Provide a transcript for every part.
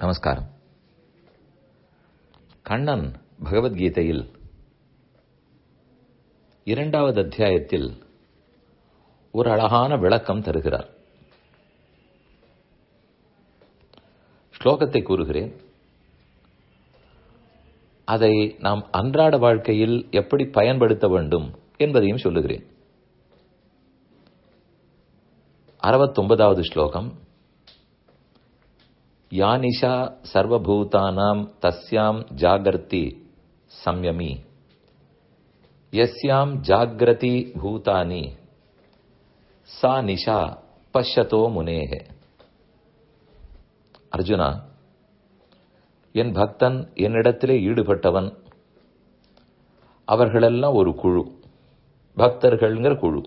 நமஸ்காரம் கண்ணன் பகவத்கீதையில் இரண்டாவது அத்தியாயத்தில் ஒரு அழகான விளக்கம் தருகிறார் ஸ்லோகத்தை கூறுகிறேன் அதை நாம் அன்றாட வாழ்க்கையில் எப்படி பயன்படுத்த வேண்டும் என்பதையும் சொல்லுகிறேன் அறுபத்தொன்பதாவது ஸ்லோகம் யானிஷா சர்வபூதானாம் தஸ்யாம் ஜாகர்த்தி சம்யமி யஸ்யாம் ஜாகிரதி பூதானி சா நிஷா பஷ்யதோ முனேகே அர்ஜுனா என் பக்தன் என்னிடத்திலே ஈடுபட்டவன் அவர்களெல்லாம் ஒரு குழு பக்தர்கள்ங்கிற குழு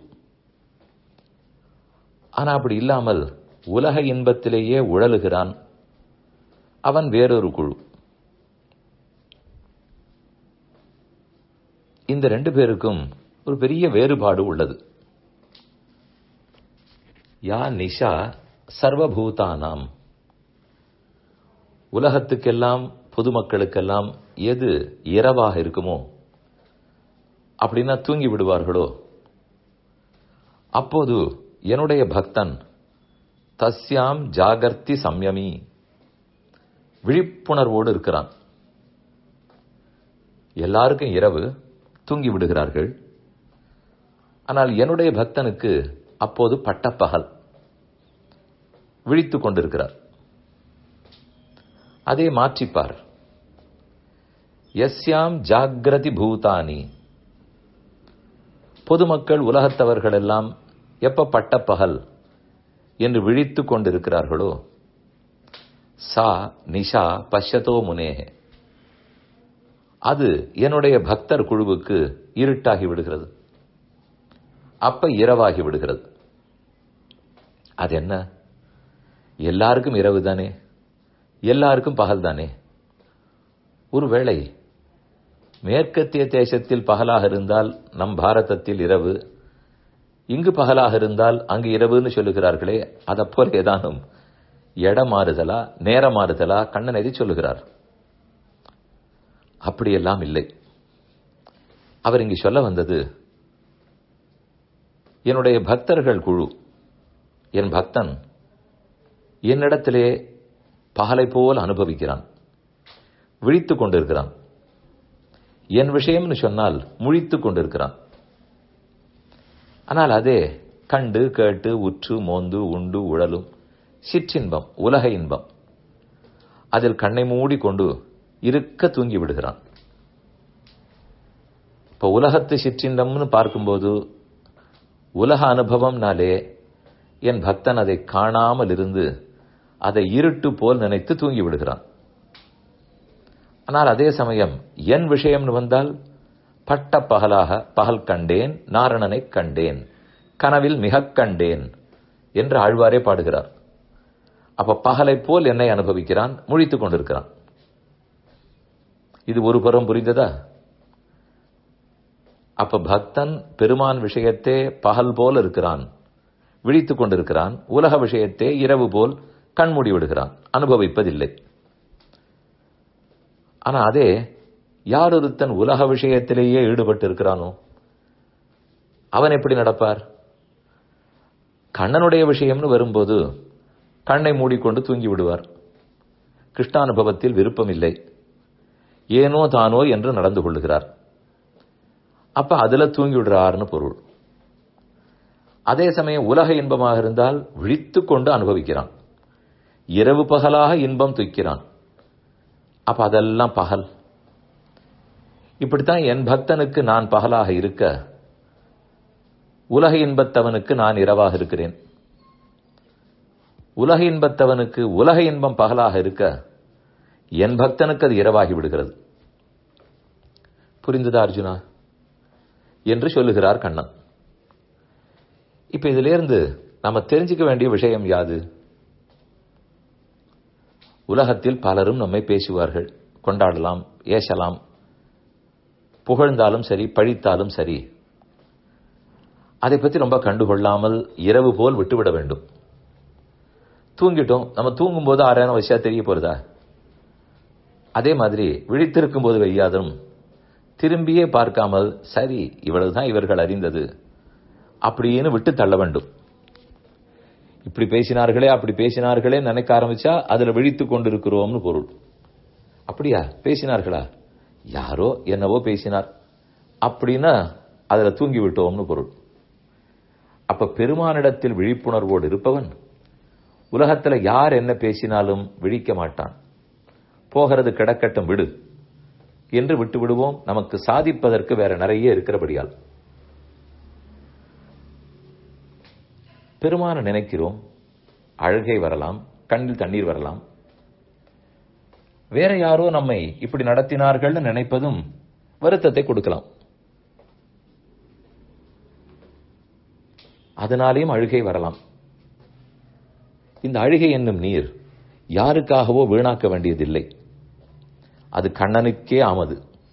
ஆனா அப்படி இல்லாமல் உலக இன்பத்திலேயே உழலுகிறான் அவன் வேறொரு குழு இந்த ரெண்டு பேருக்கும் ஒரு பெரிய வேறுபாடு உள்ளது யா நிஷா சர்வபூதானாம் உலகத்துக்கெல்லாம் பொதுமக்களுக்கெல்லாம் எது இரவாக இருக்குமோ அப்படின்னா தூங்கி விடுவார்களோ அப்போது என்னுடைய பக்தன் தஸ்யாம் ஜாகர்த்தி சம்யமி விழிப்புணர்வோடு இருக்கிறான் எல்லாருக்கும் இரவு தூங்கி விடுகிறார்கள் ஆனால் என்னுடைய பக்தனுக்கு அப்போது பட்டப்பகல் விழித்துக் கொண்டிருக்கிறார் அதே மாற்றிப்பார் எஸ்யாம் ஜாகிரதி பூதானி பொதுமக்கள் உலகத்தவர்கள் எல்லாம் எப்ப பட்டப்பகல் என்று விழித்துக் கொண்டிருக்கிறார்களோ சா நிஷா பஷ்யதோ முனேகே அது என்னுடைய பக்தர் குழுவுக்கு இருட்டாகி விடுகிறது அப்ப இரவாகி விடுகிறது அது என்ன எல்லாருக்கும் இரவு தானே எல்லாருக்கும் பகல் தானே ஒருவேளை மேற்கத்திய தேசத்தில் பகலாக இருந்தால் நம் பாரதத்தில் இரவு இங்கு பகலாக இருந்தால் அங்கு இரவுன்னு சொல்லுகிறார்களே அதை போல ஏதானும் இடம் மாறுதலா நேர மாறுதலா கண்ணன் எதை சொல்லுகிறார் அப்படியெல்லாம் இல்லை அவர் இங்கு சொல்ல வந்தது என்னுடைய பக்தர்கள் குழு என் பக்தன் என்னிடத்திலே பகலை போல் அனுபவிக்கிறான் விழித்துக் கொண்டிருக்கிறான் என் விஷயம்னு சொன்னால் முழித்துக் கொண்டிருக்கிறான் ஆனால் அதே கண்டு கேட்டு உற்று மோந்து உண்டு உழலும் சிற்றின்பம் உலக இன்பம் அதில் கண்ணை மூடி கொண்டு இருக்க தூங்கி விடுகிறான் இப்ப உலகத்து சிற்றின்பம்னு பார்க்கும்போது உலக அனுபவம்னாலே என் பக்தன் அதை காணாமல் இருந்து அதை இருட்டு போல் நினைத்து தூங்கி விடுகிறான் ஆனால் அதே சமயம் என் விஷயம்னு வந்தால் பட்ட பகலாக பகல் கண்டேன் நாரணனை கண்டேன் கனவில் மிக கண்டேன் என்று ஆழ்வாரே பாடுகிறார் அப்ப பகலை போல் என்னை அனுபவிக்கிறான் முழித்துக் கொண்டிருக்கிறான் இது ஒரு புறம் புரிந்ததா அப்ப பக்தன் பெருமான் விஷயத்தே பகல் போல் இருக்கிறான் விழித்துக் கொண்டிருக்கிறான் உலக விஷயத்தே இரவு போல் கண்மூடி விடுகிறான் அனுபவிப்பதில்லை ஆனா அதே யார் ஒருத்தன் உலக விஷயத்திலேயே ஈடுபட்டு இருக்கிறானோ அவன் எப்படி நடப்பார் கண்ணனுடைய விஷயம்னு வரும்போது கண்ணை மூடிக்கொண்டு தூங்கி விடுவார் கிருஷ்ணானுபவத்தில் விருப்பம் இல்லை ஏனோ தானோ என்று நடந்து கொள்ளுகிறார் அப்ப அதுல தூங்கி விடுறார்னு பொருள் அதே சமயம் உலக இன்பமாக இருந்தால் விழித்து கொண்டு அனுபவிக்கிறான் இரவு பகலாக இன்பம் துய்க்கிறான் அப்ப அதெல்லாம் பகல் இப்படித்தான் என் பக்தனுக்கு நான் பகலாக இருக்க உலக இன்பத்தவனுக்கு நான் இரவாக இருக்கிறேன் உலக இன்பத்தவனுக்கு உலக இன்பம் பகலாக இருக்க என் பக்தனுக்கு அது இரவாகி விடுகிறது புரிந்ததா அர்ஜுனா என்று சொல்லுகிறார் கண்ணன் இப்ப இதிலிருந்து நம்ம தெரிஞ்சுக்க வேண்டிய விஷயம் யாது உலகத்தில் பலரும் நம்மை பேசுவார்கள் கொண்டாடலாம் ஏசலாம் புகழ்ந்தாலும் சரி பழித்தாலும் சரி அதை பற்றி ரொம்ப கண்டுகொள்ளாமல் இரவு போல் விட்டுவிட வேண்டும் தூங்கிட்டோம் நம்ம தூங்கும்போது ஆறாயிரம் விஷயம் தெரிய போறதா அதே மாதிரி விழித்திருக்கும் போது வையாதும் திரும்பியே பார்க்காமல் சரி இவ்வளவுதான் இவர்கள் அறிந்தது அப்படின்னு விட்டு தள்ள வேண்டும் இப்படி பேசினார்களே அப்படி பேசினார்களே நினைக்க ஆரம்பிச்சா அதுல விழித்துக் கொண்டிருக்கிறோம்னு பொருள் அப்படியா பேசினார்களா யாரோ என்னவோ பேசினார் அப்படின்னா அதுல தூங்கி விட்டோம்னு பொருள் அப்ப பெருமானிடத்தில் விழிப்புணர்வோடு இருப்பவன் உலகத்துல யார் என்ன பேசினாலும் விழிக்க மாட்டான் போகிறது கிடக்கட்டும் விடு என்று விட்டு விடுவோம் நமக்கு சாதிப்பதற்கு வேற நிறைய இருக்கிறபடியால் பெருமான நினைக்கிறோம் அழுகை வரலாம் கண்ணில் தண்ணீர் வரலாம் வேற யாரோ நம்மை இப்படி நடத்தினார்கள்னு நினைப்பதும் வருத்தத்தை கொடுக்கலாம் அதனாலேயும் அழுகை வரலாம் இந்த அழுகை என்னும் நீர் யாருக்காகவோ வீணாக்க வேண்டியதில்லை அது கண்ணனுக்கே ஆமது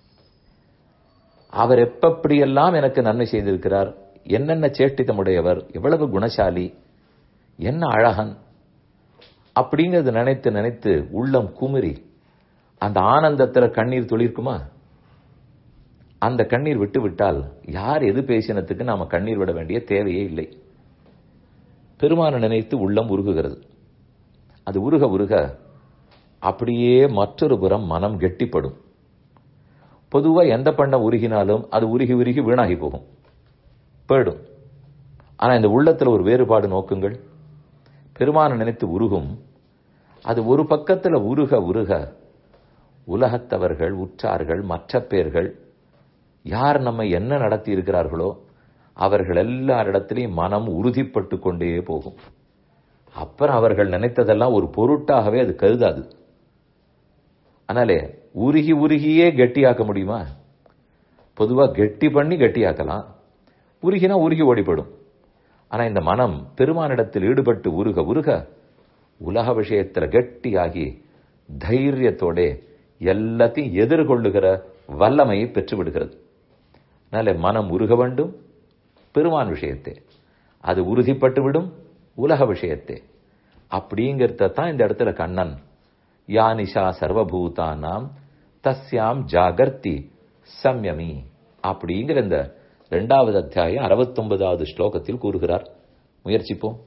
அவர் எப்படியெல்லாம் எனக்கு நன்மை செய்திருக்கிறார் என்னென்ன சேட்டிதமுடையவர் எவ்வளவு குணசாலி என்ன அழகன் அப்படிங்கிறது நினைத்து நினைத்து உள்ளம் குமுறி அந்த ஆனந்தத்துல கண்ணீர் துளிர்க்குமா அந்த கண்ணீர் விட்டு விட்டால் யார் எது பேசினத்துக்கு நாம கண்ணீர் விட வேண்டிய தேவையே இல்லை பெருமான நினைத்து உள்ளம் உருகுகிறது அது உருக உருக அப்படியே மற்றொரு புறம் மனம் கெட்டிப்படும் பொதுவா எந்த பண்ண உருகினாலும் அது உருகி உருகி வீணாகி போகும் போயிடும் ஆனா இந்த உள்ளத்துல ஒரு வேறுபாடு நோக்குங்கள் பெருமான நினைத்து உருகும் அது ஒரு பக்கத்துல உருக உருக உலகத்தவர்கள் உற்றார்கள் மற்ற பேர்கள் யார் நம்மை என்ன நடத்தி இருக்கிறார்களோ அவர்கள் எல்லாரிடத்திலையும் மனம் உறுதிப்பட்டு கொண்டே போகும் அப்புறம் அவர்கள் நினைத்ததெல்லாம் ஒரு பொருட்டாகவே அது கருதாது ஆனாலே உருகி உருகியே கெட்டியாக்க முடியுமா பொதுவா கெட்டி பண்ணி கெட்டியாக்கலாம் உருகினா உருகி ஓடிப்படும் ஆனா இந்த மனம் பெருமானிடத்தில் ஈடுபட்டு உருக உருக உலக விஷயத்துல கெட்டியாகி தைரியத்தோட எல்லாத்தையும் எதிர்கொள்ளுகிற வல்லமையை பெற்று விடுகிறது அதனால மனம் உருக வேண்டும் பெருமான் விஷயத்தை அது உறுதிப்பட்டு விடும் உலக விஷயத்தை அப்படிங்கிறத தான் இந்த இடத்துல கண்ணன் யானிஷா சர்வபூதானாம் தஸ்யாம் ஜாகர்த்தி சம்யமி அப்படிங்கிற இந்த இரண்டாவது அத்தியாயம் அறுபத்தொன்பதாவது ஸ்லோகத்தில் கூறுகிறார் முயற்சிப்போம்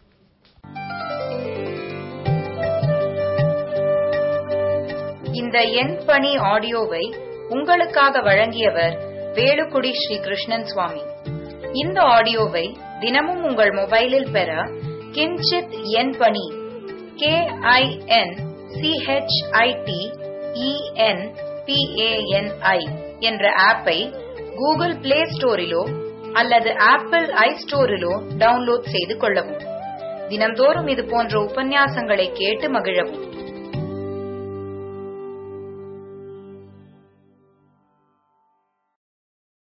இந்த எண் பணி ஆடியோவை உங்களுக்காக வழங்கியவர் வேலுக்குடி ஸ்ரீ கிருஷ்ணன் சுவாமி இந்த ஆடியோவை தினமும் உங்கள் மொபைலில் பெற கிஞ்சித் எண் பணி கே ஐ என் சிஹெச்ஐடி இஎன் பிஏஎன்ஐ என்ற ஆப்பை கூகுள் பிளே ஸ்டோரிலோ அல்லது ஆப்பிள் ஐ ஸ்டோரிலோ டவுன்லோட் செய்து கொள்ளவும் தினம்தோறும் இது போன்ற உபன்யாசங்களை கேட்டு மகிழவும்